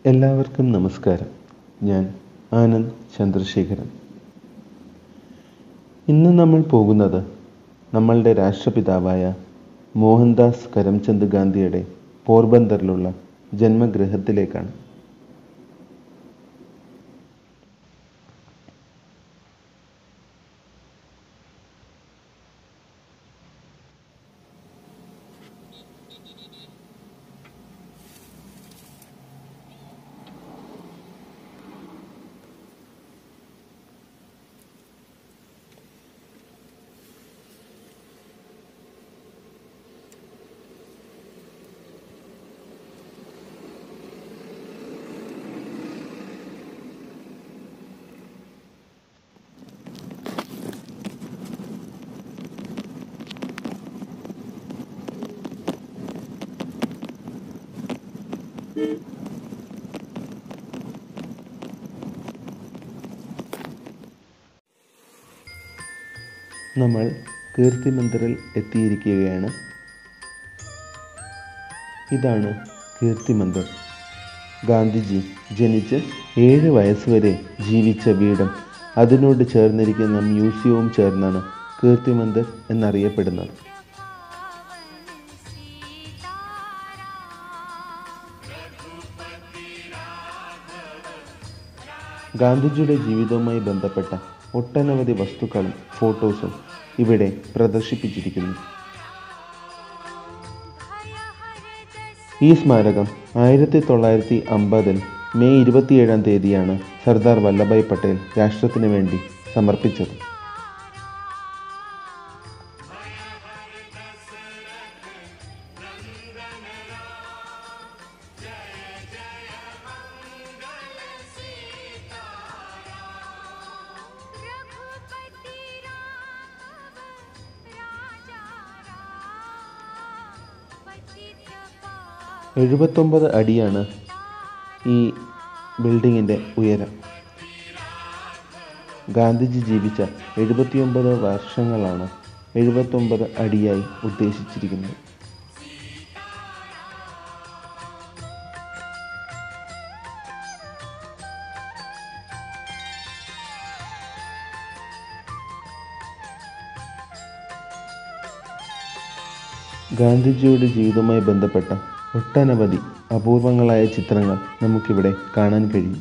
എല്ലാവർക്കും നമസ്കാരം ഞാൻ ആനന്ദ് ചന്ദ്രശേഖരൻ ഇന്ന് നമ്മൾ പോകുന്നത് നമ്മളുടെ രാഷ്ട്രപിതാവായ മോഹൻദാസ് കരംചന്ദ് ഗാന്ധിയുടെ പോർബന്തറിലുള്ള ജന്മഗൃഹത്തിലേക്കാണ് നമ്മൾ കീർത്തി മന്ദിറിൽ എത്തിയിരിക്കുകയാണ് ഇതാണ് കീർത്തി മന്ദിർ ഗാന്ധിജി ജനിച്ച് ഏഴ് വയസ്സുവരെ ജീവിച്ച വീടും അതിനോട് ചേർന്നിരിക്കുന്ന മ്യൂസിയവും ചേർന്നാണ് കീർത്തി മന്ദിർ എന്നറിയപ്പെടുന്നത് ഗാന്ധിജിയുടെ ജീവിതവുമായി ബന്ധപ്പെട്ട ഒട്ടനവധി വസ്തുക്കളും ഫോട്ടോസും ഇവിടെ പ്രദർശിപ്പിച്ചിരിക്കുന്നു ഈ സ്മാരകം ആയിരത്തി തൊള്ളായിരത്തി അമ്പതിൽ മെയ് ഇരുപത്തിയേഴാം തീയതിയാണ് സർദാർ വല്ലഭായ് പട്ടേൽ രാഷ്ട്രത്തിന് വേണ്ടി സമർപ്പിച്ചത് रघुपति राघव राजा राम पतित पावन എഴുപത്തൊമ്പത് അടിയാണ് ഈ ബിൽഡിങ്ങിൻ്റെ ഉയരം ഗാന്ധിജി ജീവിച്ച എഴുപത്തിയൊമ്പത് വർഷങ്ങളാണ് എഴുപത്തൊമ്പത് അടിയായി ഉദ്ദേശിച്ചിരിക്കുന്നത് ഗാന്ധിജിയുടെ ജീവിതവുമായി ബന്ധപ്പെട്ട ഒട്ടനവധി അപൂർവങ്ങളായ ചിത്രങ്ങൾ നമുക്കിവിടെ കാണാൻ കഴിയും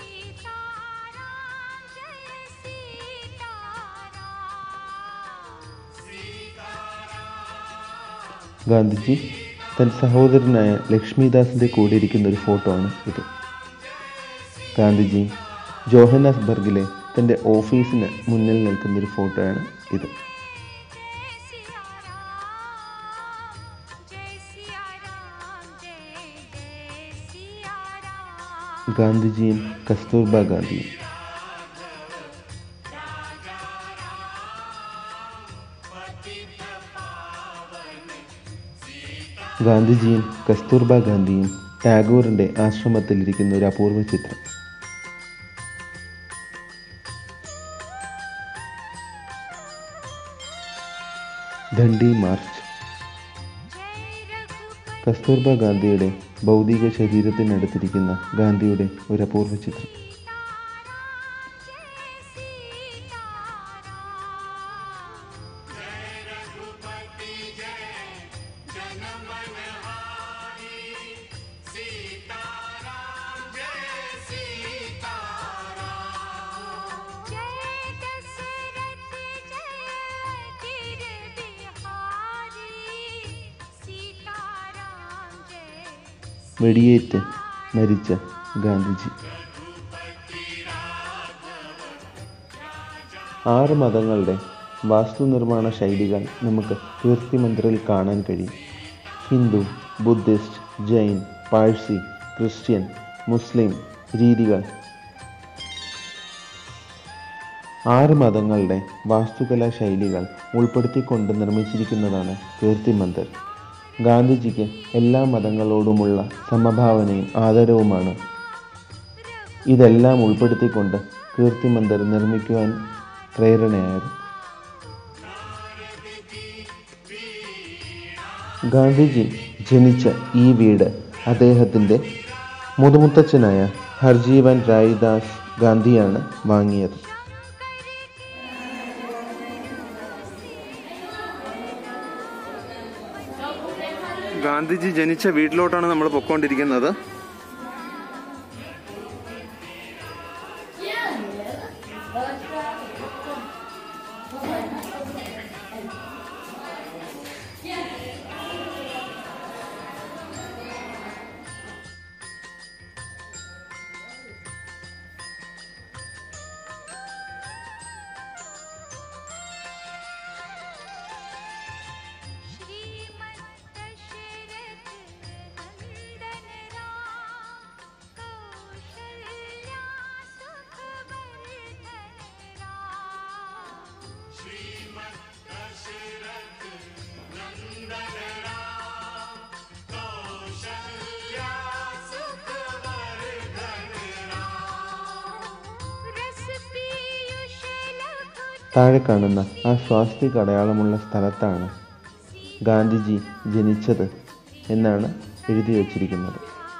ഗാന്ധിജി തൻ സഹോദരനായ ലക്ഷ്മിദാസിൻ്റെ കൂടെ ഇരിക്കുന്ന ഒരു ഫോട്ടോ ആണ് ഇത് ഗാന്ധിജി ജോഹന്നാസ്ബർഗിലെ തൻ്റെ ഓഫീസിന് മുന്നിൽ നിൽക്കുന്ന ഒരു ഫോട്ടോയാണ് ഇത് जय सिया राम जय जय सिया राम ഗാന്ധിജിയും കസ്തൂർബ ഗാന്ധിയും ഗാന്ധിജിയും കസ്തൂർബ ഗാന്ധിയും ടാഗോറിൻ്റെ ആശ്രമത്തിലിരിക്കുന്ന ഒരു അപൂർവ ചിത്രം ദണ്ഡി മാർച്ച് जय रघुपति കസ്തൂർബ ഗാന്ധിയുടെ ഭൗതിക ശരീരത്തിനടുത്തിരിക്കുന്ന ഗാന്ധിയുടെ ഒരു അപൂർവ ചിത്രം जय दशरथ जय गिर बिहारी सीताराम जय വെടിയേറ്റ് മരിച്ച ഗാന്ധിജി ആറ് മതങ്ങളുടെ വാസ്തുനിർമ്മാണ ശൈലികൾ നമുക്ക് കീർത്തി മന്ദിറിൽ കാണാൻ കഴിയും Hindu Buddhist Jain Parsi Christian Muslim രീതികൾ ആറ് മതങ്ങളുടെ വാസ്തുകലാ ശൈലികൾ ഉൾപ്പെടുത്തിക്കൊണ്ട് നിർമ്മിച്ചിരിക്കുന്നതാണ് കീർത്തി മന്ദിർ ഗാന്ധിജിക്ക് എല്ലാ മതങ്ങളോടുമുള്ള സമഭാവനയും ആദരവുമാണ് ഇതെല്ലാം ഉൾപ്പെടുത്തിക്കൊണ്ട് കീർത്തി മന്ദിർ നിർമ്മിക്കുവാൻ പ്രേരണയായത് ഗാന്ധിജി ജനിച്ച ഈ വീട് അദ്ദേഹത്തിൻ്റെ മുതുമുത്തച്ഛനായ ഹർജീവൻ രായ്ദാസ് ഗാന്ധിയാണ് വാങ്ങിയത് ഗാന്ധിജി ജനിച്ച വീട്ടിലോട്ടാണ് നമ്മൾ പൊക്കോണ്ടിരിക്കുന്നത് श्रीमद् दशरथ नंदन राम कौशल्या सुख वर्धन राम रस पीयूष लघु താഴെ കാണുന്ന ആ സ്വാസ്തിക അടയാളമുള്ള സ്ഥലത്താണ് ഗാന്ധിജി ജനിച്ചത് എന്നാണ് എഴുതി വച്ചിരിക്കുന്നത്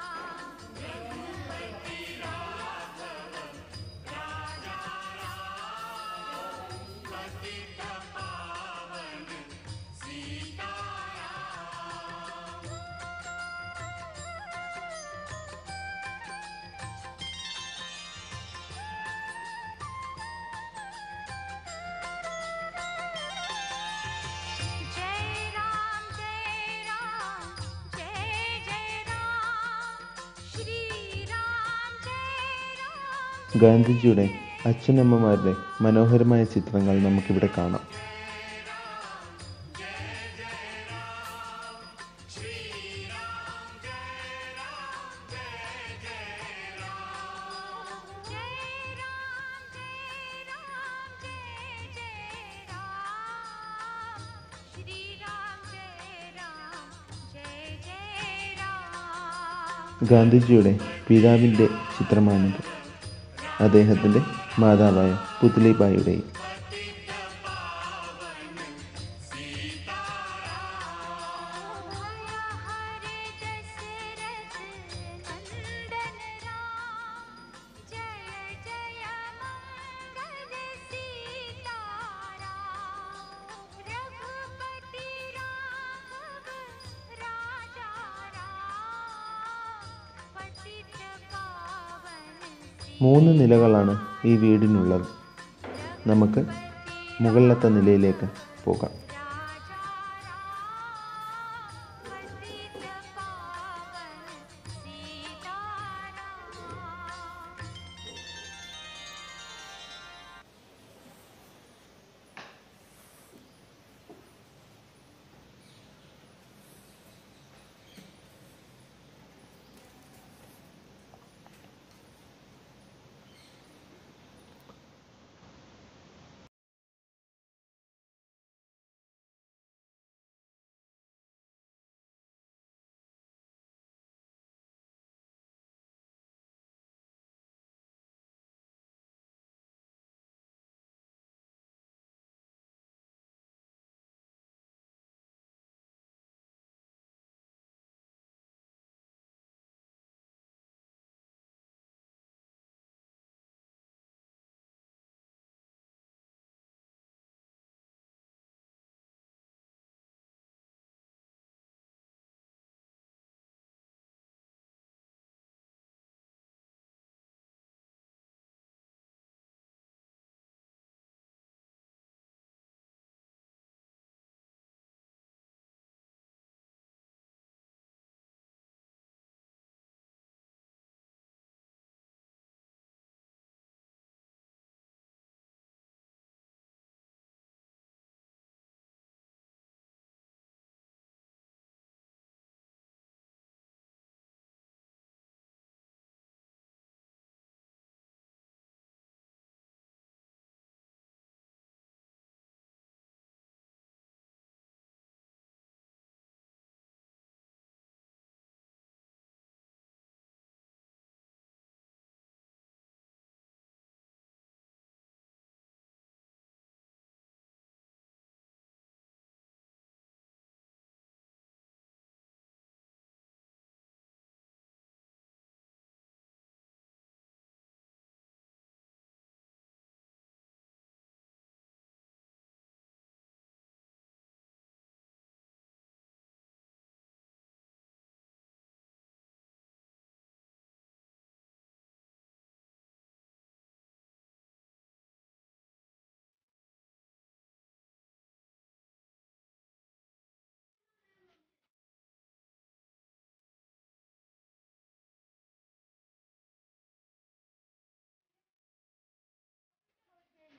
जय राम जय राम जय जय राम श्री राम जय राम ഗാന്ധിജിയുടെ അച്ഛനമ്മമാരുടെ മനോഹരമായ ചിത്രങ്ങൾ നമുക്കിവിടെ കാണാം जय राम जय राम जय जय राम श्री राम जय राम जय जय राम ഗാന്ധിജിയുടെ പിതാവിൻ്റെ ചിത്രമാണിത് അദ്ദേഹത്തിൻ്റെ മാതാവായ പുത്ലിബായിയുടെയും हरे दशरथ नंदन राम जय जय मंगल सीताराम रघुपति राघव राजा राम पतित पावन മൂന്ന് നിലകളാണ് ഈ വീടിനുള്ളത് നമുക്ക് മുകളിലത്തെ നിലയിലേക്ക് പോകാം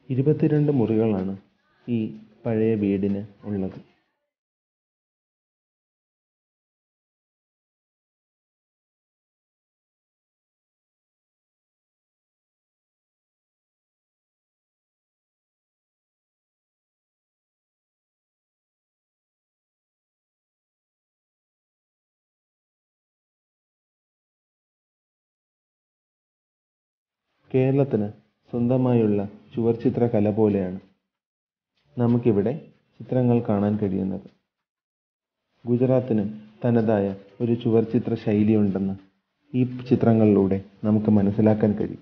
ഇരുപത്തിരണ്ട് മുറികളാണ് ഈ പഴയ വീടിന് ഉള്ളത് കേരളത്തിന് സ്വന്തമായുള്ള ചുവർച്ചിത്ര കല പോലെയാണ് നമുക്കിവിടെ ചിത്രങ്ങൾ കാണാൻ കഴിയുന്നത് ഗുജറാത്തിനും തനതായ ഒരു ചുവർച്ചിത്ര ശൈലിയുണ്ടെന്ന് ഈ ചിത്രങ്ങളിലൂടെ നമുക്ക് മനസ്സിലാക്കാൻ കഴിയും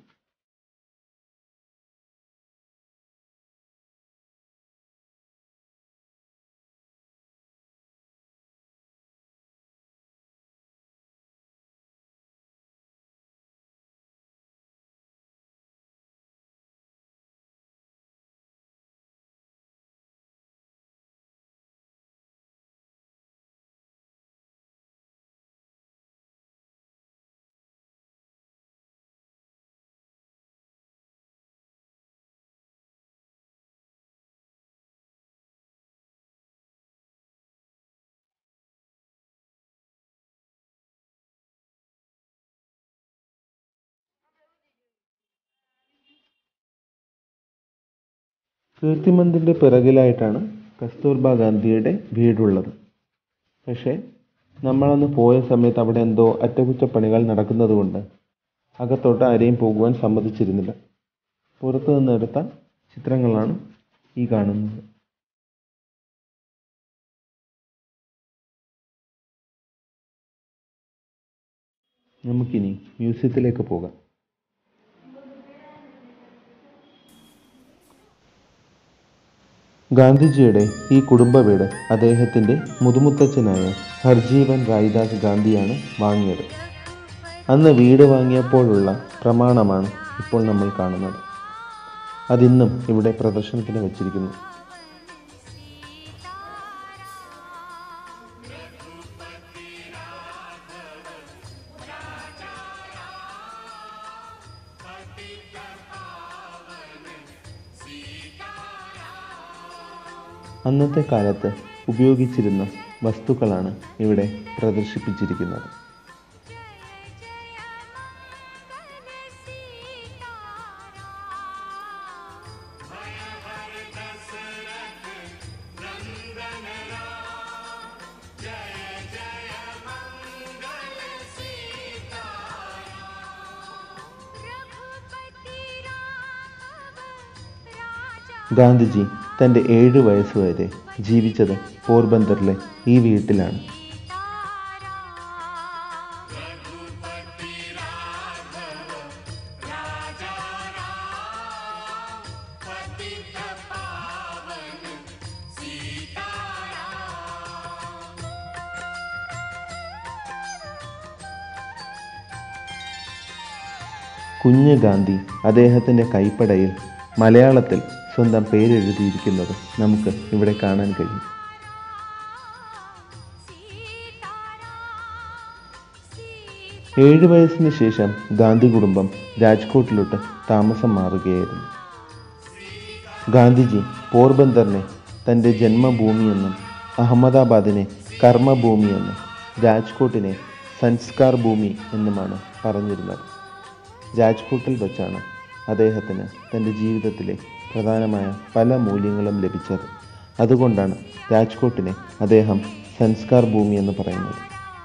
കീർത്തിമന്ദിറിന്റെ പിറകിലായിട്ടാണ് കസ്തൂർബ ഗാന്ധിയുടെ വീടുള്ളത് പക്ഷേ നമ്മളന്ന് പോയ സമയത്ത് അവിടെ എന്തോ അറ്റകുറ്റപ്പണികൾ നടക്കുന്നത് കൊണ്ട് അകത്തോട്ട് ആരെയും പോകുവാൻ സമ്മതിച്ചിരുന്നില്ല പുറത്തു നിന്നെടുത്ത ചിത്രങ്ങളാണ് ഈ കാണുന്നത് നമുക്കിനി മ്യൂസിയത്തിലേക്ക് പോകാം ഗാന്ധിജിയുടെ ഈ കുടുംബ വീട് അദ്ദേഹത്തിൻ്റെ മുതുമുത്തച്ഛനായ ഹർജീവൻ റായിദാസ് ഗാന്ധിയാണ് വാങ്ങിയത് അന്ന് വീട് വാങ്ങിയപ്പോഴുള്ള പ്രമാണമാണ് ഇപ്പോൾ നമ്മൾ കാണുന്നത് അതിന്നും ഇവിടെ പ്രദർശനത്തിന് വച്ചിരിക്കുന്നു അന്നത്തെ കാലത്ത് ഉപയോഗിച്ചിരുന്ന വസ്തുക്കളാണ് ഇവിടെ പ്രദർശിപ്പിച്ചിരിക്കുന്നത് ഗാന്ധിജി തൻ്റെ ഏഴ് വയസ്സ് വരെ ജീവിച്ചത് പോർബന്തറിലെ ഈ വീട്ടിലാണ് കുഞ്ഞ് ഗാന്ധി അദ്ദേഹത്തിൻ്റെ കൈപ്പടയിൽ മലയാളത്തിൽ സ്വന്തം പേരെഴുതിയിരിക്കുന്നത് നമുക്ക് ഇവിടെ കാണാൻ കഴിയും ഏഴ് വയസ്സിന് ശേഷം ഗാന്ധി കുടുംബം രാജ്കോട്ടിലോട്ട് താമസം മാറുകയായിരുന്നു ഗാന്ധിജി പോർബന്തറിനെ തൻ്റെ ജന്മഭൂമിയെന്നും അഹമ്മദാബാദിനെ കർമ്മഭൂമിയെന്നും രാജ്കോട്ടിനെ സംസ്കാർ ഭൂമി എന്നുമാണ് പറഞ്ഞിരുന്നത് രാജ്കോട്ടിൽ വച്ചാണ് അദ്ദേഹത്തിന് തൻ്റെ ജീവിതത്തിലെ പ്രധാനമായ പല മൂല്യങ്ങളും ലഭിച്ചത് അതുകൊണ്ടാണ് രാജ്കോട്ടിനെ അദ്ദേഹം സംസ്കാർ ഭൂമി എന്ന് പറയുന്നത്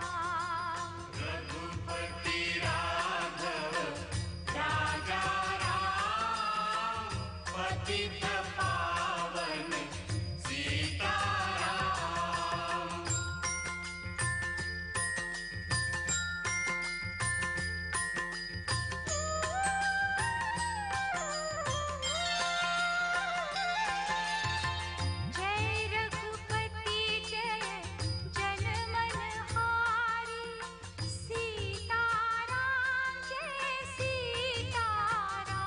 जय रघुपति जय जन मन हारी सीताराम जय सीताराम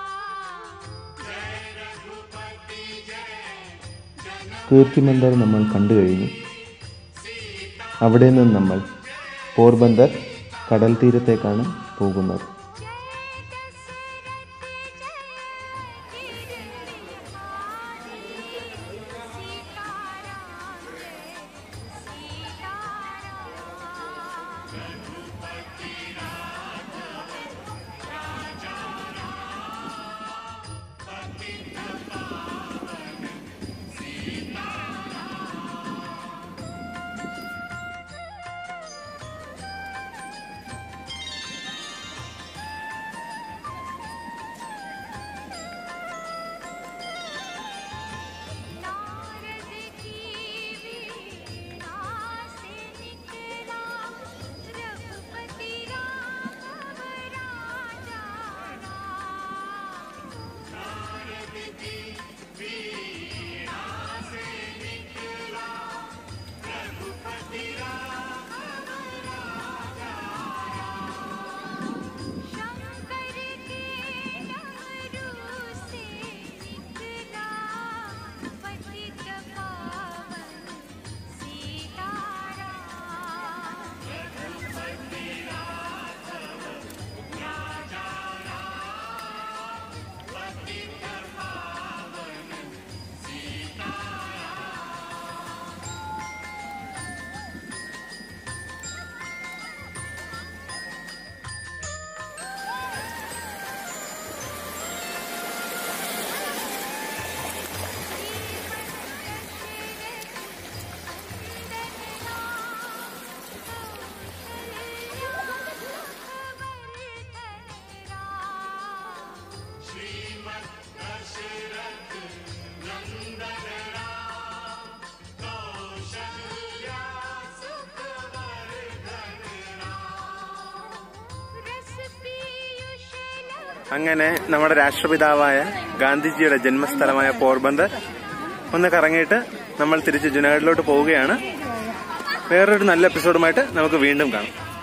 കീർത്തിമന്ദർ നമ്മൾ കണ്ടു കഴിഞ്ഞു അവിടെ നിന്ന് നമ്മൾ പോർബന്ദർ കടൽ തീരത്തേക്കാണ് പോകുന്നത് जय दशरथ जय അങ്ങനെ നമ്മുടെ രാഷ്ട്രപിതാവായ ഗാന്ധിജിയുടെ ജന്മസ്ഥലമായ പോർബന്ദർ ഒന്ന് കറങ്ങിയിട്ട് നമ്മൾ തിരിച്ച് ജുനാഗഡിലോട്ട് പോവുകയാണ് വേറൊരു നല്ല എപ്പിസോഡുമായിട്ട് നമുക്ക് വീണ്ടും കാണാം